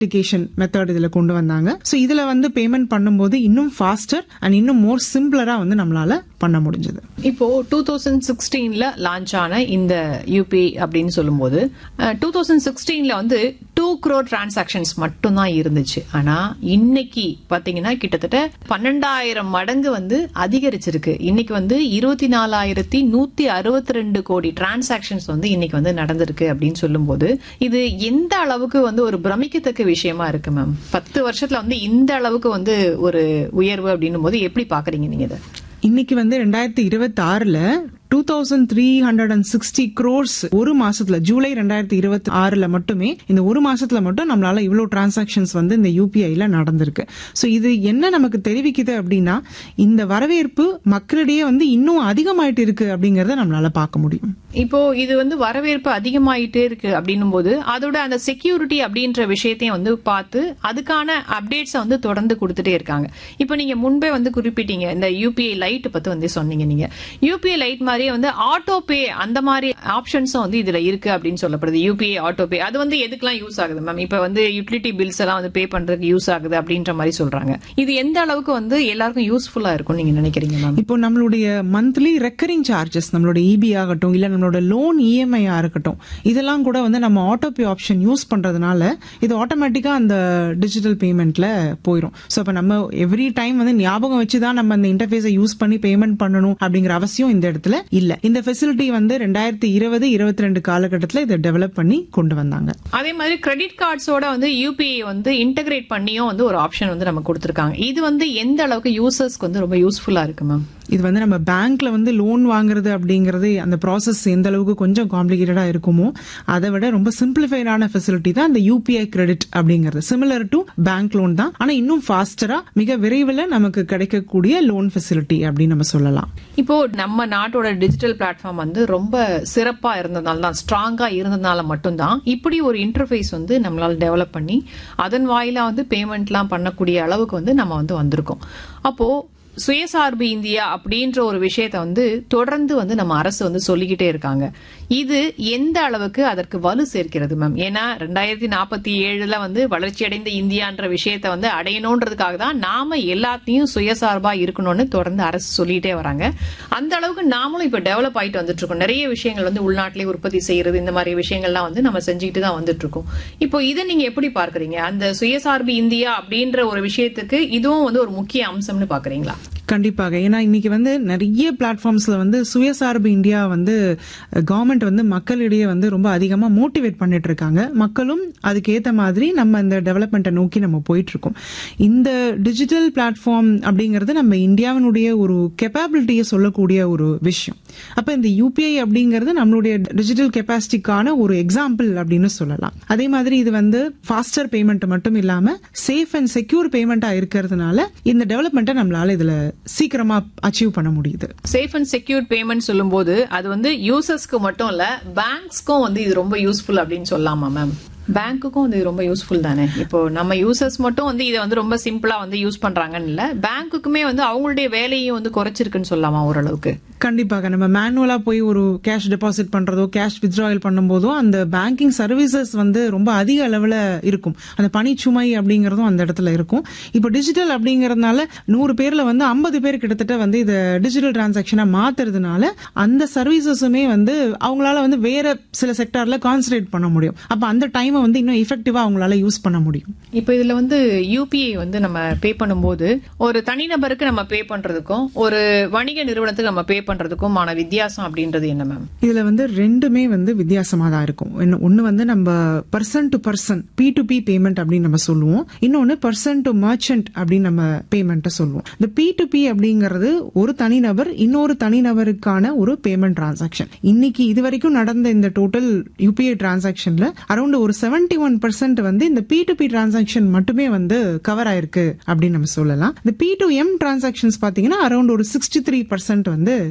application method இதுல கொண்டு வந்தாங்க ஸோ இதுல வந்து பேமெண்ட் பண்ணும்போது இன்னும் ஃபாஸ்டர் அண்ட் இன்னும் மோர் சிம்பிளரா வந்து நம்மளால பண்ண முடிஞ்சது இப்போ டூ தௌசண்ட் சிக்ஸ்டீன்ல லான்ச் ஆன இந்த யூபிஐ அப்படின்னு சொல்லும்போது டூ தௌசண்ட் சிக்ஸ்டீன்ல வந்து டூ crore டிரான்சாக்ஷன்ஸ் மட்டும்தான் இருந்துச்சு ஆனா இன்னைக்கு பாத்தீங்கன்னா கிட்டத்தட்ட பன்னெண்டாயிரம் மடங்கு வந்து அதிகரிச்சிருக்கு இன்னைக்கு வந்து இருபத்தி நாலாயிரத்தி நூத்தி அறுபத்தி ரெண்டு கோடி டிரான்சாக்ஷன்ஸ் வந்து இன்னைக்கு வந்து நடந்திருக்கு அப்படின்னு சொல்லும்போது இது எந்த அளவுக்கு வந்து ஒரு பிரமிக்கத்தக்க விஷயமா இருக்கு மேம் பத்து வருஷத்துல வந்து இந்த அளவுக்கு வந்து ஒரு உயர்வு அப்படின்னும் போது எப்படி பாக்குறீங்க நீங்க இதை இன்னைக்கு வந்து ரெண்டாயிரத்தி இருபத்தி ஆறுல two thousand three hundred and sixty crores ஒரு மாசத்துல ஜூலை ரெண்டாயிரத்தி இருபத்தி ஆறுல மட்டுமே இந்த ஒரு மாசத்துல மட்டும் நம்மளால இவ்வளவு டிரான்சாக்ஷன்ஸ் வந்து இந்த யூபிஐல நடந்திருக்கு சோ இது என்ன நமக்கு தெரிவிக்குது அப்படின்னா இந்த வரவேற்பு மக்களிடையே வந்து இன்னும் அதிகமாயிட்டு இருக்கு அப்படிங்கறத நம்மளால பார்க்க முடியும் இப்போ இது வந்து வரவேற்பு அதிகமாயிட்டே இருக்கு அப்படின்னும் போது அதோட அந்த செக்யூரிட்டி அப்படின்ற விஷயத்தையும் வந்து பார்த்து அதுக்கான அப்டேட்ஸை வந்து தொடர்ந்து கொடுத்துட்டே இருக்காங்க இப்போ நீங்க முன்பே வந்து குறிப்பிட்டீங்க இந்த யூபிஐ லைட் பத்தி வந்து சொன்னீங்க நீங்க யூபிஐ லைட் மாதிரியே வந்து ஆட்டோ பே அந்த மாதிரி ஆப்ஷன்ஸும் வந்து இதுல இருக்கு அப்படின்னு சொல்லப்படுது யூபிஐ ஆட்டோ பே அது வந்து எதுக்கெல்லாம் யூஸ் ஆகுது மேம் இப்போ வந்து யூட்டிலிட்டி பில்ஸ் எல்லாம் வந்து பே பண்றதுக்கு யூஸ் ஆகுது அப்படின்ற மாதிரி சொல்றாங்க இது எந்த அளவுக்கு வந்து எல்லாருக்கும் யூஸ்ஃபுல்லா இருக்கும் நீங்க நினைக்கிறீங்க மேம் இப்போ நம்மளுடைய மந்த்லி ரெக்கரிங் சார்ஜஸ் நம்மளோட இபி ஆகட்டும் இல்ல நம்மளோட லோன் இஎம்ஐ இருக்கட்டும் இதெல்லாம் கூட வந்து நம்ம ஆட்டோபே ஆப்ஷன் யூஸ் பண்றதுனால இது ஆட்டோமேட்டிக்கா அந்த டிஜிட்டல் பேமெண்ட்ல போயிடும் ஸோ இப்போ நம்ம எவ்ரி டைம் வந்து ஞாபகம் வச்சு தான் நம்ம அந்த இன்டர்ஃபேஸை யூஸ் பண்ணி பேமெண்ட் பண்ணணும் அப்படிங்கிற அவசியம் இந்த இடத்துல இல்ல இந்த ஃபெசிலிட்டி வந்து ரெண்டாயிரத்தி இருபது இருபத்தி ரெண்டு காலகட்டத்தில் இதை டெவலப் பண்ணி கொண்டு வந்தாங்க அதே மாதிரி கிரெடிட் கார்ட்ஸோட வந்து யூபிஐ வந்து இன்டகிரேட் பண்ணியும் வந்து ஒரு ஆப்ஷன் வந்து நம்ம கொடுத்துருக்காங்க இது வந்து எந்த அளவுக்கு யூசர்ஸ்க்கு வந்து ரொம்ப யூஸ்ஃபுல்லா இருக்கு மேம் இது வந்து நம்ம பேங்க்ல வந்து லோன் வாங்குறது அப்படிங்கறது அந்த ப்ராசஸ் எந்த அளவுக்கு கொஞ்சம் காம்ப்ளிகேட்டடா இருக்குமோ அதை விட ரொம்ப சிம்பிளிஃபைடான ஃபெசிலிட்டி தான் இந்த யூபிஐ கிரெடிட் அப்படிங்கிறது சிமிலர் டு பேங்க் லோன் தான் ஆனா இன்னும் ஃபாஸ்டரா மிக விரைவில் நமக்கு கிடைக்கக்கூடிய லோன் ஃபெசிலிட்டி அப்படின்னு நம்ம சொல்லலாம் இப்போ நம்ம நாட்டோட டிஜிட்டல் பிளாட்ஃபார்ம் வந்து ரொம்ப சிறப்பா இருந்ததுனால தான் ஸ்ட்ராங்கா இருந்ததுனால மட்டும்தான் இப்படி ஒரு இன்டர்ஃபேஸ் வந்து நம்மளால டெவலப் பண்ணி அதன் வாயிலா வந்து பேமெண்ட்லாம் பண்ணக்கூடிய அளவுக்கு வந்து நம்ம வந்து வந்திருக்கோம் அப்போ சுயசார்பு இந்தியா அப்படின்ற ஒரு விஷயத்த வந்து தொடர்ந்து வந்து நம்ம அரசு வந்து சொல்லிக்கிட்டே இருக்காங்க இது எந்த அளவுக்கு அதற்கு வலு சேர்க்கிறது மேம் ஏன்னா ரெண்டாயிரத்தி நாற்பத்தி ஏழுல வந்து வளர்ச்சியடைந்த இந்தியான்ற விஷயத்த வந்து அடையணுன்றதுக்காக தான் நாம எல்லாத்தையும் சுயசார்பா இருக்கணும்னு தொடர்ந்து அரசு சொல்லிட்டே வராங்க அந்த அளவுக்கு நாமளும் இப்ப டெவலப் ஆயிட்டு வந்துட்டு இருக்கோம் நிறைய விஷயங்கள் வந்து உள்நாட்டிலே உற்பத்தி செய்யறது இந்த மாதிரி விஷயங்கள்லாம் வந்து நம்ம செஞ்சுக்கிட்டு தான் வந்துட்டு இருக்கோம் இப்போ இதை நீங்க எப்படி பார்க்கறீங்க அந்த சுயசார்பு இந்தியா அப்படின்ற ஒரு விஷயத்துக்கு இதுவும் வந்து ஒரு முக்கிய அம்சம்னு பாக்குறீங்களா கண்டிப்பாக ஏன்னா இன்னைக்கு வந்து நிறைய பிளாட்ஃபார்ம்ஸ்ல வந்து சுயசார்பு இந்தியா வந்து கவர்மெண்ட் வந்து மக்களிடையே வந்து ரொம்ப அதிகமா மோட்டிவேட் பண்ணிட்டு இருக்காங்க மக்களும் அதுக்கு ஏத்த மாதிரி நம்ம இந்த டெவலப்மெண்ட்டை நோக்கி நம்ம போயிட்டு இருக்கோம் இந்த டிஜிட்டல் பிளாட்ஃபார்ம் அப்படிங்கிறது நம்ம இந்தியாவினுடைய ஒரு கெப்பாபிலிட்டியை சொல்லக்கூடிய ஒரு விஷயம் அப்ப இந்த யூபிஐ அப்படிங்கிறது நம்மளுடைய டிஜிட்டல் கெப்பாசிட்டிக்கான ஒரு எக்ஸாம்பிள் அப்படின்னு சொல்லலாம் அதே மாதிரி இது வந்து ஃபாஸ்டர் பேமெண்ட் மட்டும் இல்லாம சேஃப் அண்ட் செக்யூர் பேமெண்டா இருக்கிறதுனால இந்த டெவலப்மெண்ட்டை நம்மளால இதுல சீக்கிரமா அச்சீவ் பண்ண முடியுது சேஃப் அண்ட் செக்யூர் பேமெண்ட் சொல்லும்போது அது வந்து யூசர்ஸ்க்கு மட்டும் இல்ல பேங்க்ஸ்க்கும் வந்து இது ரொம்ப யூஸ்ஃபுல் அப்படின்னு சொல்லலாமா மேம் பேங்க்குக்கும் வந்து இது ரொம்ப யூஸ்ஃபுல் தானே இப்போ நம்ம யூசர்ஸ் மட்டும் வந்து இதை வந்து ரொம்ப சிம்பிளா வந்து யூஸ் பண்றாங்கன்னு இல்ல பேங்க்குக்குமே வந்து அவங்களுடைய வேலையும் வந்து குறைச்சிருக்குன்னு சொல்லலாமா ஓரளவுக்கு கண்டிப்பாக நம்ம மேனுவலா போய் ஒரு கேஷ் டெபாசிட் பண்றதோ கேஷ் வித்ட்ராயல் பண்ணும்போதோ அந்த பேங்கிங் சர்வீசஸ் வந்து ரொம்ப அதிக அளவுல இருக்கும் அந்த பணிச்சுமை அப்படிங்கறதும் அந்த இடத்துல இருக்கும் இப்போ டிஜிட்டல் அப்படிங்கறதுனால நூறு பேர்ல வந்து ஐம்பது பேர் கிட்டத்தட்ட வந்து இதை டிஜிட்டல் டிரான்சாக்சனா மாத்துறதுனால அந்த சர்வீசஸுமே வந்து அவங்களால வந்து வேற சில செக்டார்ல கான்சன்ட்ரேட் பண்ண முடியும் அப்ப அந்த டைமை வந்து இன்னும் எஃபெக்டிவா அவங்களால யூஸ் பண்ண முடியும் இப்போ இதுல வந்து யூபிஐ வந்து நம்ம பே பண்ணும்போது ஒரு தனிநபருக்கு நம்ம பே பண்றதுக்கும் ஒரு வணிக நிறுவனத்துக்கு நம்ம பே பண்றதுக்குமான வித்தியாசம் அப்படின்றது என்ன மேம் இதுல வந்து ரெண்டுமே வந்து வித்தியாசமா தான் இருக்கும் ஒன்னு- ஒன்னு வந்து நம்ம person to person P to P payment அப்படின்னு நம்ம சொல்லுவோம் இன்னொன்னு பர்சன் டு மர்ச்சன்ட் அப்படின்னு நம்ம பேமெண்ட் சொல்லுவோம் இந்த பி டு பி அப்படிங்கிறது ஒரு தனிநபர் இன்னொரு தனிநபருக்கான ஒரு பேமெண்ட் டிரான்சாக்ஷன் இன்னைக்கு இது வரைக்கும் நடந்த இந்த டோட்டல் யூபிஐ டிரான்சாக்ஷன்ல அரௌண்ட் ஒரு செவன்டி ஒன் பர்சன்ட் வந்து இந்த பி டு பி டிரான்சாக்ஷன் மட்டுமே வந்து கவர் ஆயிருக்கு அப்படின்னு நம்ம சொல்லலாம் இந்த பி டு எம் டிரான்சாக்ஷன்ஸ் பாத்தீங்கன்னா அரௌண்ட் ஒரு சிக்ஸ்டி த்ரீ பர்சன்ட் வந்து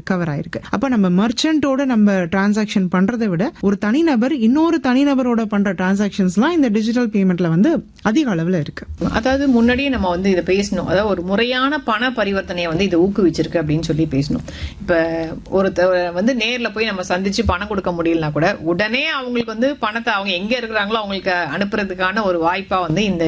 கவர் ஆயிருக்கு அப்ப நம்ம மர்ச்சன்ட்டோட நம்ம டிரான்சாக்ஷன் பண்றதை விட ஒரு தனிநபர் இன்னொரு தனிநபரோட பண்ற டிரான்சாக்ஷன்ஸ்லாம் இந்த டிஜிட்டல் பேமெண்ட்ல வந்து அதிக அளவுல இருக்கு அதாவது முன்னாடியே நம்ம வந்து இதை பேசணும் அதாவது ஒரு முறையான பண பரிவர்த்தனையை வந்து இது ஊக்குவிச்சிருக்கு அப்படின்னு சொல்லி பேசணும் இப்ப ஒருத்தர் வந்து நேர்ல போய் நம்ம சந்திச்சு பணம் கொடுக்க முடியலனா கூட உடனே அவங்களுக்கு வந்து பணத்தை அவங்க எங்க இருக்கிறாங்களோ அவங்களுக்கு அனுப்புறதுக்கான ஒரு வாய்ப்பா வந்து இந்த